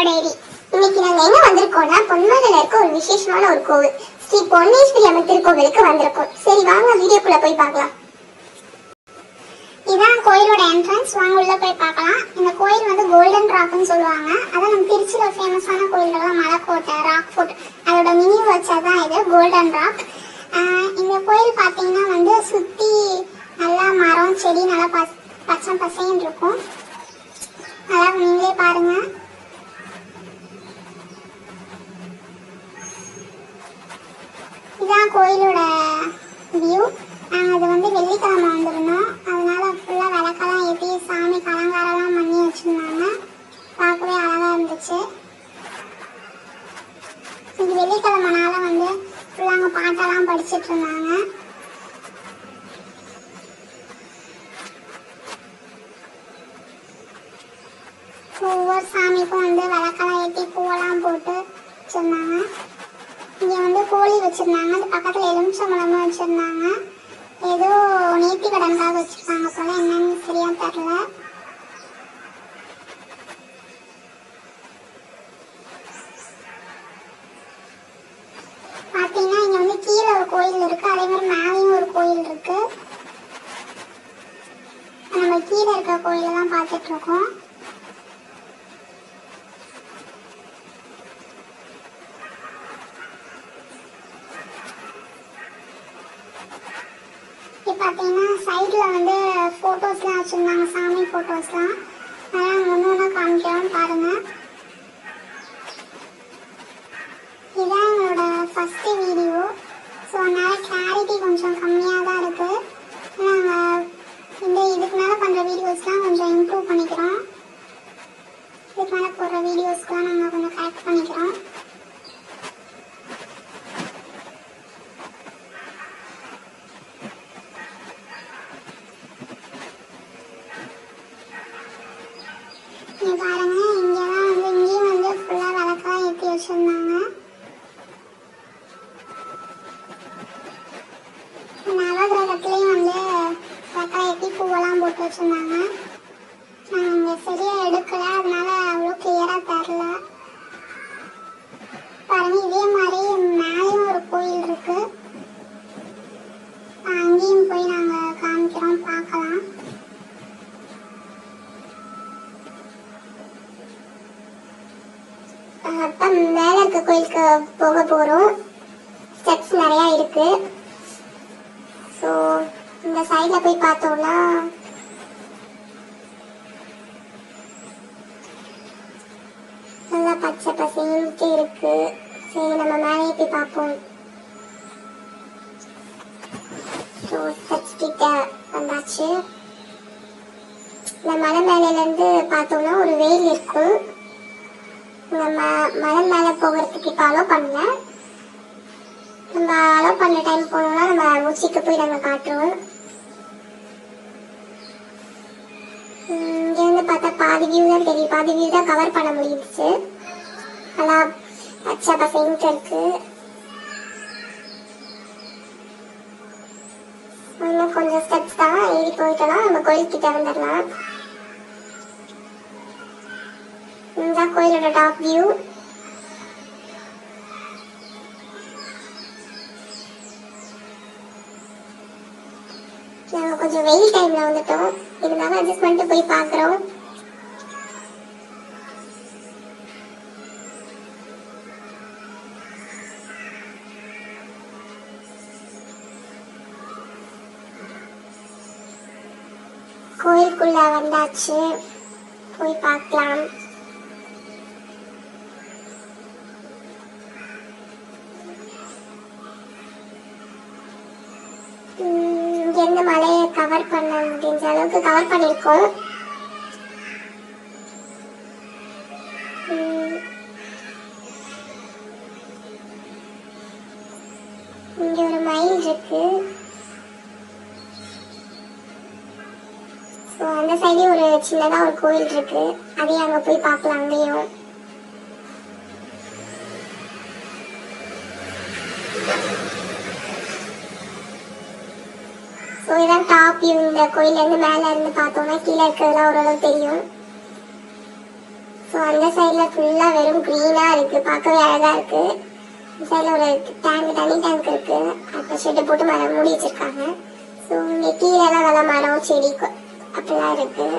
Diary இன்னைக்கு நாங்க எங்க வந்திருக்கோம்னா பொன்மலையில இருக்க ஒரு விசேஷமான ஒரு கோவில் ஸ்ரீ பொன்னேஸ்வரி அம்மன் திருக்கோவிலுக்கு வந்திருக்கோம் சரி வாங்க வீடியோக்குள்ள போய் பார்க்கலாம் இதான் கோயிலோட என்ட்ரன்ஸ் வாங்க உள்ள போய் பார்க்கலாம் இந்த கோயில் வந்து கோல்டன் ராக்னு சொல்லுவாங்க அதான் நம்ம திருச்சியில ஃபேமஸான கோயில்கள்லாம் மலைக்கோட்டை ராக் ஃபோர்ட் அதோட மினி வச்சதான் இது கோல்டன் ராக் ஆஹ் இந்த கோயில் பார்த்தீங்கன்னா வந்து சுத்தி நல்லா மரம் செடி நல்லா பச் பச்சை பசைன்னு இருக்கும் அதான் நீங்களே பாருங்க இதான் கோயிலோட வியூ நாங்கள் அது வந்து வெள்ளிக்கிழமை வந்திருந்தோம் அதனால ஃபுல்லாக விளக்கெல்லாம் ஏற்றி சாமிக்கு அலங்காரம்லாம் பண்ணி வச்சுருந்தாங்க பார்க்கவே அழகாக இருந்துச்சு இது வெள்ளிக்கிழமைனால வந்து ஃபுல்லாக அங்கே பாட்டெல்லாம் படிச்சிட்டு இருந்தாங்க ஒவ்வொரு சாமிக்கும் வந்து விளக்கெல்லாம் ஏற்றி பூவெல்லாம் போட்டு வச்சுருந்தாங்க இங்கே வந்து கோழி வச்சுருந்தாங்க அது பக்கத்தில் எலுமிச்சம்பழமும் வச்சுருந்தாங்க ஏதோ நேர்த்தி கடனுக்காக வச்சுருக்காங்க போல என்னன்னு சரியா தெரில பார்த்தீங்கன்னா இங்கே வந்து கீழே ஒரு கோயில் இருக்கு அதே மாதிரி மேலேயும் ஒரு கோயில் இருக்கு நம்ம கீழே இருக்க கோயிலை தான் பார்த்துட்டு இருக்கோம் இப்போ பார்த்தீங்கன்னா சைடில் வந்து ஃபோட்டோஸ்லாம் வச்சுருந்தாங்க சாமி ஃபோட்டோஸ்லாம் அதெல்லாம் ஒன்று ஒன்றா காமிக்கிறோம் பாருங்கள் இதான் எங்களோட ஃபஸ்ட்டு வீடியோ ஸோ அதனால் கிளாரிட்டி கொஞ்சம் கம்மியாக தான் இருக்குது நாங்கள் இந்த இதுக்கு மேலே பண்ணுற வீடியோஸ்லாம் கொஞ்சம் இம்ப்ரூவ் பண்ணிக்கிறோம் இதுக்கு மேலே போடுற வீடியோஸ்க்குலாம் நாங்கள் கொஞ்சம் கரெக்ட் பண்ணிக்கிறோம் இங்க பாருங்க இங்கெல்லாம் வந்து இங்கேயும் வந்து ஃபுல்லா விளக்கெல்லாம் ஏற்றி வச்சிருந்தாங்க நவகிரகத்துலேயும் வந்து விளக்கெல்லாம் ஏற்றி பூவெல்லாம் போட்டு வச்சிருந்தாங்க நாங்கள் இங்கே சரியா எடுக்கல அதனால அவ்வளோ கிளியராக தரல பாருங்க இதே மாதிரி மேலேயும் ஒரு கோயில் இருக்கு அங்கேயும் போய் நாங்கள் காமிக்கிறோம் பார்க்கலாம் அப்போ மேலே இருக்க கோயிலுக்கு போக போகிறோம் ஸ்டெப்ஸ் நிறையா இருக்கு ஸோ இந்த சைடில் போய் பார்த்தோம்னா நல்லா பச்சை பசைன்ட்டு இருக்கு சரி நம்ம மேலே போய் பார்ப்போம் ஸோ ஸ்டெப்ஸ் கிட்ட வந்தாச்சு இந்த மலை மேலேருந்து பார்த்தோம்னா ஒரு வெயில் இருக்கும் நம்ம மலை மேலே போகிறதுக்கு இப்போ அலோவ் பண்ணல நம்ம அலோவ் பண்ண டைம் போனோம்னா நம்ம உச்சிக்கு போய் நாங்கள் காட்டுறோம் இங்கேருந்து பார்த்தா பாதி வியூ தான் தெரியும் பாதி வியூ தான் கவர் பண்ண முடிஞ்சிச்சு நல்லா பச்சை பசைன்ட்டு இருக்கு இன்னும் கொஞ்சம் ஸ்டெப்ஸ் தான் ஏறி போயிட்டோம்னா நம்ம கோயில்கிட்ட வந்துடலாம் இந்த கோயிலோட டாப் வியூ நாங்கள் கொஞ்சம் வெயில் டைம்ல வந்துட்டோம் இருந்தாலும் அட்ஜஸ்ட் பண்ணிட்டு போய் பார்க்குறோம் கோயிலுக்குள்ள வந்தாச்சு போய் பார்க்கலாம் உம், இங்கிருந்து மலையை கவர் பண்ண முடிஞ்ச அளவுக்கு கவர் பண்ணியிருக்கோம் உம், இங்க ஒரு மயில் இருக்கு ஸோ அந்த சைடே ஒரு சின்னதா ஒரு கோயில் இருக்கு அதையும் அங்க போய் பார்க்கலாம் அங்கேயும் ஸோ இதான் டாப் வியூ இந்த கோயிலேருந்து மேலே இருந்து பார்த்தோம்னா கீழே இருக்கிறதுலாம் ஓரளவு தெரியும் ஸோ அந்த சைடில் ஃபுல்லாக வெறும் க்ரீனாக இருக்குது பார்க்கவே அழகாக இருக்குது இந்த சைடில் ஒரு டேங்க் தண்ணி டேங்க் இருக்குது அப்போ ஷெட்டு போட்டு மரம் மூடி வச்சுருக்காங்க ஸோ இங்கே கீழெல்லாம் நல்லா மரம் செடி கொ- அப்படிலாம் இருக்குது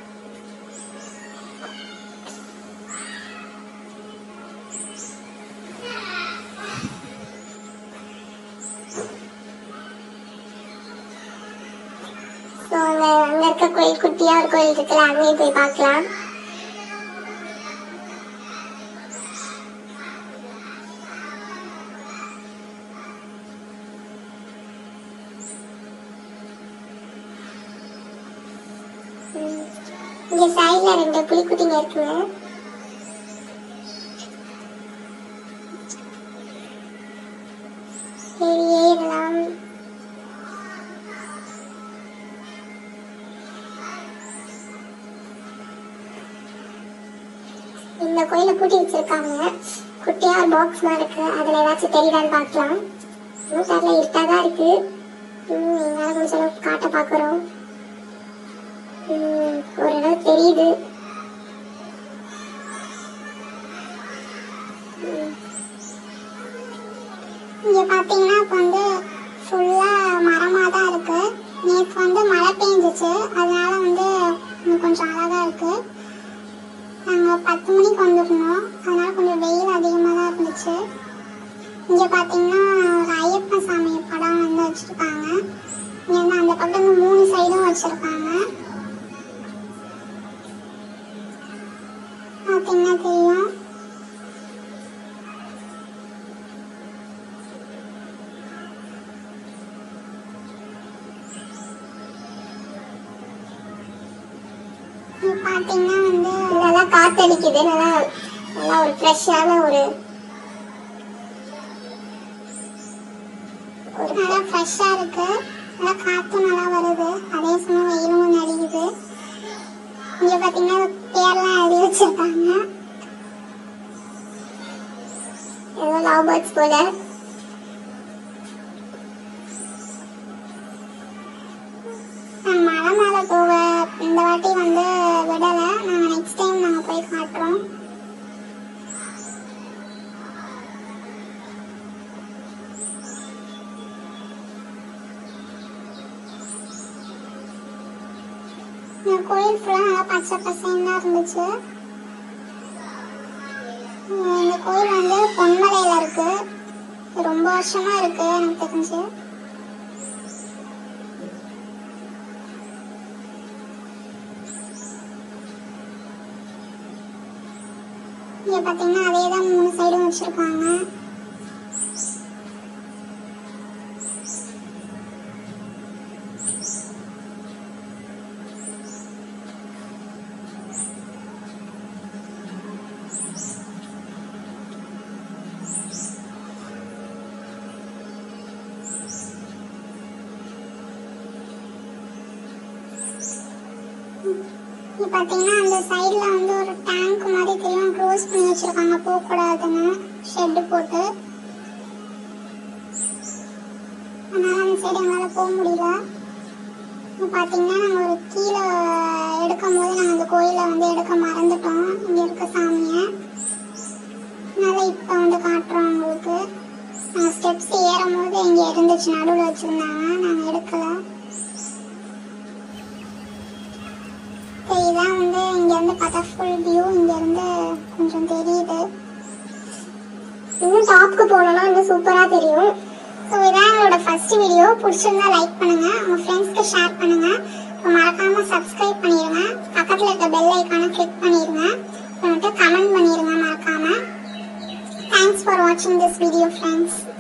ஸோ அங்கே அங்கே இருக்க கோயில் குட்டியாக ஒரு கோயில் இருக்குல்ல அங்கேயும் போய் பார்க்கலாம் ம். இங்க சைடுல ரெண்டு புலிக்குட்டிங்க இருக்குங்க சரி ஏறலாம் இந்த கோயிலை பூட்டி வச்சிருக்காங்க குட்டியா ஒரு பாக்ஸ் மாதிரி இருக்கு அதுல ஏதாச்சும் தெரியுதான்னு பார்க்கலாம் இன்னும் தெரியல இருட்டா தான் இருக்கு ம், எங்களால முடிஞ்ச அளவுக்கு காட்ட பார்க்குறோம் ம், ஓரளவு தெரியுது ம், இங்க பாத்தீங்கன்னா இப்ப வந்து ஃபுல்லா மரமா தான் இருக்கு நேற்று வந்து மழை பெஞ்சிச்சு அதனால வந்து இன்னும் கொஞ்சம் அழகா இருக்கு நாங்க பத்து மணிக்கு வந்திருந்தோம் அதனால கொஞ்சம் வெயில் அதிகமா தான் இருந்துச்சு இங்க பாத்தீங்கன்னா ஒரு ஐயப்பன் சாமி படம் வந்து வச்சிருக்காங்க இங்க வந்து அந்த பக்கம் வந்து மூணு சைடும் வச்சிருக்காங்க பாத்தீங்கன்னா தெரியும் இங்க பாத்தீங்கன்னா வந்து நல்லா காத்தடிக்குது நல்லா நல்லா ஒரு ஃப்ரெஷ்ஷான ஒரு ஒரு நல்லா ஃப்ரெஷ்ஷா இருக்கு நல்லா காத்தும் நல்லா வருது அதே சமயம் வெயிலும் கொஞ்சம் அடிக்குது இங்க பாத்தீங்கன்னா பேர்லாம் எழுதி வச்சிருக்காங்க ஏதோ லவ் பேர்ட்ஸ் போல நாங்க மலை மேல போக இந்த வாட்டி வந்து விடல நாங்க நெக்ஸ்ட் டைம் நாங்க போய் காட்டுறோம் இந்த கோயில் ஃபுல்லா நல்லா பச்சை பசேன்னு தான் இருந்துச்சு உம் இந்த கோயில் வந்து பொன்மலையில இருக்கு இது ரொம்ப வருஷமா இருக்கு எனக்கு தெரிஞ்சு இங்க பாத்தீங்கன்னா அதே தான் மூணு சைடும் வச்சிருக்காங்க இங்க பாத்தீங்கன்னா அந்த சைடுல வந்து ஒரு டேங்க் மாதிரி தெரியும் க்ளோஸ் பண்ணி வச்சிருக்காங்க போக கூடாதுன்னு ஷெட் போட்டு அதனால அந்த சைடு எங்களால போக முடியல இங்க பாத்தீங்கன்னா நாங்க ஒரு கீழே எடுக்கும் போது நாங்க அந்த கோயிலை வந்து எடுக்க மறந்துட்டோம் இங்க இருக்க சாமிய அதனால இப்ப வந்து காட்டுறோம் உங்களுக்கு நாங்க ஸ்டெப்ஸ் ஏறும் போது இங்க இருந்துச்சு நடுவுல வச்சிருந்தாங்க நாங்க எடுக்கல இப்போ இதான் வந்து இங்க இருந்து பார்த்தா ஃபுல் வியூ இங்க இருந்து கொஞ்சம் தெரியுது இன்னும் டாப்க்கு போனோம்னா இன்னும் சூப்பரா தெரியும் ஸோ இதான் எங்களோட ஃபர்ஸ்ட் வீடியோ பிடிச்சிருந்தா லைக் பண்ணுங்க உங்க ஃப்ரெண்ட்ஸ்க்கு ஷேர் பண்ணுங்க அப்புறம் மறக்காம சப்ஸ்கிரைப் பண்ணிடுங்க பக்கத்துல இருக்க பெல் ஐக்கானை கிளிக் பண்ணிடுங்க அப்புறம் கமெண்ட் பண்ணிடுங்க மறக்காம தேங்க்ஸ் ஃபார் வாட்சிங் திஸ் வீடியோ ஃப்ரெண்ட்ஸ்